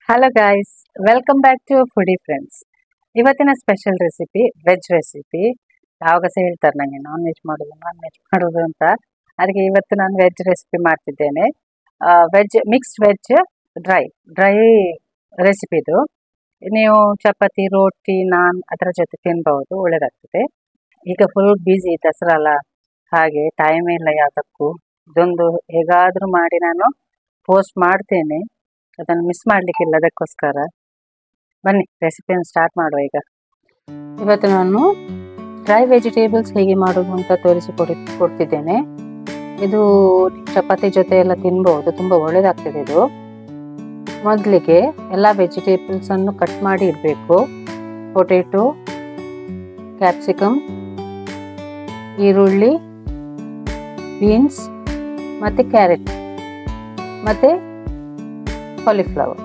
hello guys welcome back to foodie friends ಇವತ್ತಿನ special recipe veg recipe ಯಾವಾಗ ಸಹ ಹೇಳ್ತಾರೆ ನನಗೆ ನಾನ್ ವೆಜ್ ಮಾಡೋದು ನಾನ್ ವೆಜ್ ಮಾಡೋದು ಅಂತ ಅದಕ್ಕೆ ಇವತ್ತು ನಾನು ವೆಜ್ ರೆಸಿಪಿ ಮಾಡ್ತಿದ್ದೇನೆ veg mixed veg dry dry recipe ಇದು ನೀವು ಚಪಾತಿ ರೋಟಿ ನಾನ್ ಅದರ ಜೊತೆ ತಿನ್ಬಹುದು ಒಳ್ಳೇದಾಗ್ತದೆ ಈಗ ಫುಲ್ ಬ್ಯುಸಿ ದಸರಾ ಅಲ್ಲ ಹಾಗೆ ಟೈಮ್ ಇಲ್ಲ ಯಾವುದಕ್ಕೂ ಇದೊಂದು ಹೇಗಾದರೂ ಮಾಡಿ ನಾನು ಪೋಸ್ಟ್ ಮಾಡ್ತೇನೆ ಅದನ್ನು ಮಿಸ್ ಮಾಡ್ಲಿಕ್ಕಿಲ್ಲ ಅದಕ್ಕೋಸ್ಕರ ಬನ್ನಿ ರೆಸಿಪಿಯನ್ನು ಸ್ಟಾರ್ಟ್ ಮಾಡುವ ಈಗ ಇವತ್ತು ನಾನು ಡ್ರೈ ವೆಜಿಟೇಬಲ್ಸ್ ಹೇಗೆ ಮಾಡೋದು ಅಂತ ತೋರಿಸಿಕೊಡಿ ಕೊಡ್ತಿದ್ದೇನೆ ಇದು ಚಪಾತಿ ಜೊತೆ ಎಲ್ಲ ತಿನ್ಬಹುದು ತುಂಬಾ ಒಳ್ಳೇದಾಗ್ತದೆ ಇದು ಮೊದಲಿಗೆ ಎಲ್ಲ ವೆಜಿಟೇಬಲ್ಸ್ ಅನ್ನು ಕಟ್ ಮಾಡಿ ಇಡಬೇಕು ಪೊಟೇಟೊ ಕ್ಯಾಪ್ಸಿಕಮ್ ಈರುಳ್ಳಿ ಬೀನ್ಸ್ ಮತ್ತೆ ಕ್ಯಾರೆಟ್ ಮತ್ತೆ ಕಾಲಿಫ್ಲವರ್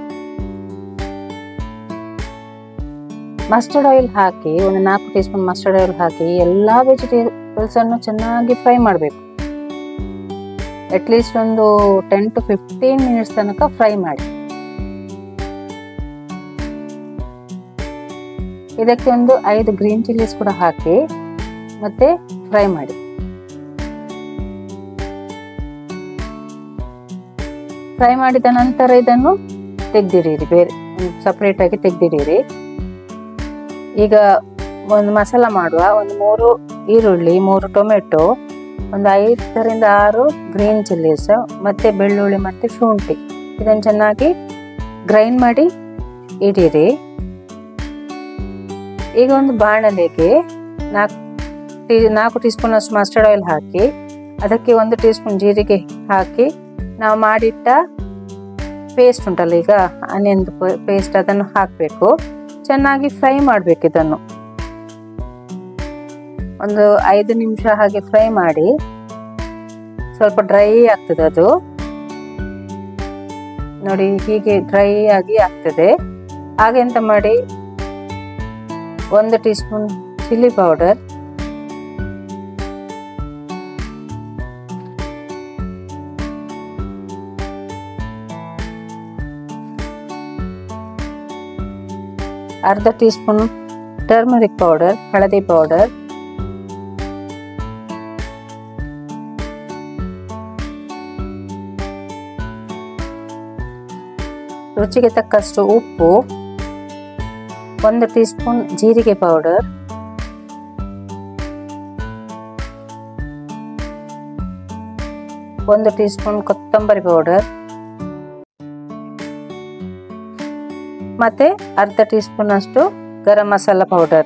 ಮಸ್ಟರ್ಡ್ ಆಯಿಲ್ ಹಾಕಿ ಒಂದು ನಾಲ್ಕು ಟೀ ಸ್ಪೂನ್ ಮಸ್ಟರ್ಡ್ ಆಯಿಲ್ ಹಾಕಿ ಎಲ್ಲಾ ವೆಜಿಟೇಬಲ್ಸ್ ಅನ್ನು ಚೆನ್ನಾಗಿ ಫ್ರೈ ಮಾಡಬೇಕು ಅಟ್ಲೀಸ್ಟ್ ಒಂದು ಟೆನ್ ಟು ಫಿಫ್ಟೀನ್ ಮಿನಿಟ್ಸ್ ತನಕ ಫ್ರೈ ಮಾಡಿ ಇದಕ್ಕೆ ಒಂದು ಐದು ಗ್ರೀನ್ ಚಿಲ್ಲೀಸ್ ಕೂಡ ಹಾಕಿ ಮತ್ತೆ ಫ್ರೈ ಮಾಡಿ ಫ್ರೈ ಮಾಡಿದ ನಂತರ ಇದನ್ನು ತೆಗ್ದಿಡಿರಿ ಬೇರೆ ಸಪರೇಟ್ ಆಗಿ ತೆಗ್ದಿಡಿರಿ ಈಗ ಒಂದು ಮಸಾಲ ಮಾಡುವ ಒಂದು ಮೂರು ಈರುಳ್ಳಿ ಮೂರು ಟೊಮೆಟೊ ಒಂದು ಐದರಿಂದ ಆರು ಗ್ರೀನ್ ಚಿಲ್ಲೀಸ್ ಮತ್ತೆ ಬೆಳ್ಳುಳ್ಳಿ ಮತ್ತೆ ಶುಂಠಿ ಇದನ್ನು ಚೆನ್ನಾಗಿ ಗ್ರೈಂಡ್ ಮಾಡಿ ಇಡಿರಿ ಈಗ ಒಂದು ಬಾಣಲೆಗೆ ನಾಲ್ಕು ಟೀ ನಾಲ್ಕು ಟೀ ಸ್ಪೂನ್ ಅಷ್ಟು ಮಸ್ಟರ್ಡ್ ಆಯಿಲ್ ಹಾಕಿ ಅದಕ್ಕೆ ಒಂದು ಟೀ ಸ್ಪೂನ್ ಜೀರಿಗೆ ಹಾಕಿ ನಾವು ಮಾಡಿಟ್ಟ ಪೇಸ್ಟ್ ಉಂಟಲ್ಲ ಈಗ ಆನಿಯನ್ ಪೇಸ್ಟ್ ಅದನ್ನು ಹಾಕಬೇಕು ಚೆನ್ನಾಗಿ ಫ್ರೈ ಮಾಡಬೇಕು ಇದನ್ನು ಒಂದು ಐದು ನಿಮಿಷ ಹಾಗೆ ಫ್ರೈ ಮಾಡಿ ಸ್ವಲ್ಪ ಡ್ರೈ ಆಗ್ತದೆ ಅದು ನೋಡಿ ಹೀಗೆ ಡ್ರೈ ಆಗಿ ಆಗ್ತದೆ ಹಾಗೆಂತ ಮಾಡಿ ಒಂದು ಟೀ ಸ್ಪೂನ್ ಚಿಲ್ಲಿ ಪೌಡರ್ ಅರ್ಧ ಟೀ ಸ್ಪೂನ್ ಟರ್ಮರಿಕ್ ಪೌಡರ್ ಹಳದಿ ಪೌಡರ್ ರುಚಿಗೆ ತಕ್ಕಷ್ಟು ಉಪ್ಪು ಒಂದು ಟೀ ಸ್ಪೂನ್ ಜೀರಿಗೆ ಪೌಡರ್ ಒಂದು ಟೀ ಸ್ಪೂನ್ ಕೊತ್ತಂಬರಿ ಪೌಡರ್ ಮತ್ತೆ ಅರ್ಧ ಟೀ ಸ್ಪೂನ್ ಅಷ್ಟು ಗರಂ ಮಸಾಲ ಪೌಡರ್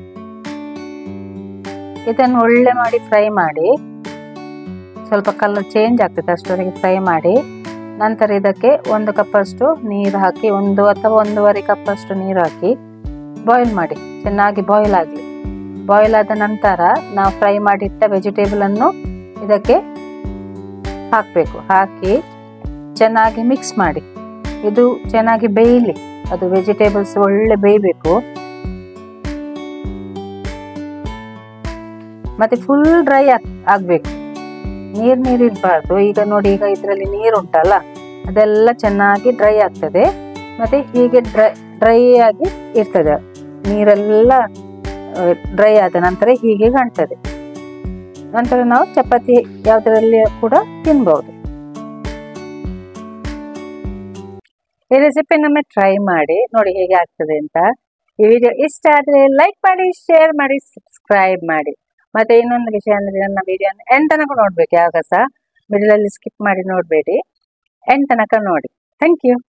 ಇದನ್ನು ಒಳ್ಳೆ ಮಾಡಿ ಫ್ರೈ ಮಾಡಿ ಸ್ವಲ್ಪ ಕಲರ್ ಚೇಂಜ್ ಆಗ್ತದೆ ಅಷ್ಟವರೆಗೆ ಫ್ರೈ ಮಾಡಿ ನಂತರ ಇದಕ್ಕೆ ಒಂದು ಕಪ್ಪಷ್ಟು ನೀರು ಹಾಕಿ ಒಂದು ಅಥವಾ ಒಂದೂವರೆ ಕಪ್ಪಷ್ಟು ನೀರು ಹಾಕಿ ಬಾಯ್ಲ್ ಮಾಡಿ ಚೆನ್ನಾಗಿ ಬಾಯ್ಲ್ ಆಗಲಿ ಬಾಯ್ಲ್ ಆದ ನಂತರ ನಾವು ಫ್ರೈ ಮಾಡಿಟ್ಟ ವೆಜಿಟೇಬಲ್ ಅನ್ನು ಇದಕ್ಕೆ ಹಾಕಬೇಕು ಹಾಕಿ ಚೆನ್ನಾಗಿ ಮಿಕ್ಸ್ ಮಾಡಿ ಇದು ಚೆನ್ನಾಗಿ ಬೇಯಲಿ ಅದು ವೆಜಿಟೇಬಲ್ಸ್ ಒಳ್ಳೆ ಬೇಯಬೇಕು ಮತ್ತೆ ಫುಲ್ ಡ್ರೈ ಆಗ್ಬೇಕು ನೀರ್ ನೀರ್ ಇರಬಾರ್ದು ಈಗ ನೋಡಿ ಈಗ ಇದರಲ್ಲಿ ನೀರು ಉಂಟಲ್ಲ ಅದೆಲ್ಲ ಚೆನ್ನಾಗಿ ಡ್ರೈ ಆಗ್ತದೆ ಮತ್ತೆ ಹೀಗೆ ಡ್ರೈ ಡ್ರೈ ಆಗಿ ಇರ್ತದೆ ನೀರೆಲ್ಲ ಡ್ರೈ ಆದ ನಂತರ ಹೀಗೆ ಕಾಣ್ತದೆ ನಂತರ ನಾವು ಚಪಾತಿ ಯಾವ್ದ್ರಲ್ಲಿ ಕೂಡ ತಿನ್ಬಹುದು ಈ ರೆಸಿಪಿ ನಮ್ಮ ಟ್ರೈ ಮಾಡಿ ನೋಡಿ ಹೇಗೆ ಆಗ್ತದೆ ಅಂತ ಈ ವಿಡಿಯೋ ಇಷ್ಟ ಆದ್ರೆ ಲೈಕ್ ಮಾಡಿ ಶೇರ್ ಮಾಡಿ ಸಬ್ಸ್ಕ್ರೈಬ್ ಮಾಡಿ ಮತ್ತೆ ಇನ್ನೊಂದು ವಿಷಯ ಅಂದ್ರೆ ನನ್ನ ವಿಡಿಯೋ ಎಂಡ್ ತನಕ ನೋಡ್ಬೇಕು ಯಾವಾಗ ಸಹ ಮಿಡಲ್ ಅಲ್ಲಿ ಸ್ಕಿಪ್ ಮಾಡಿ ನೋಡ್ಬೇಡಿ ಎಂಡ್ ತನಕ ನೋಡಿ ಥ್ಯಾಂಕ್ ಯು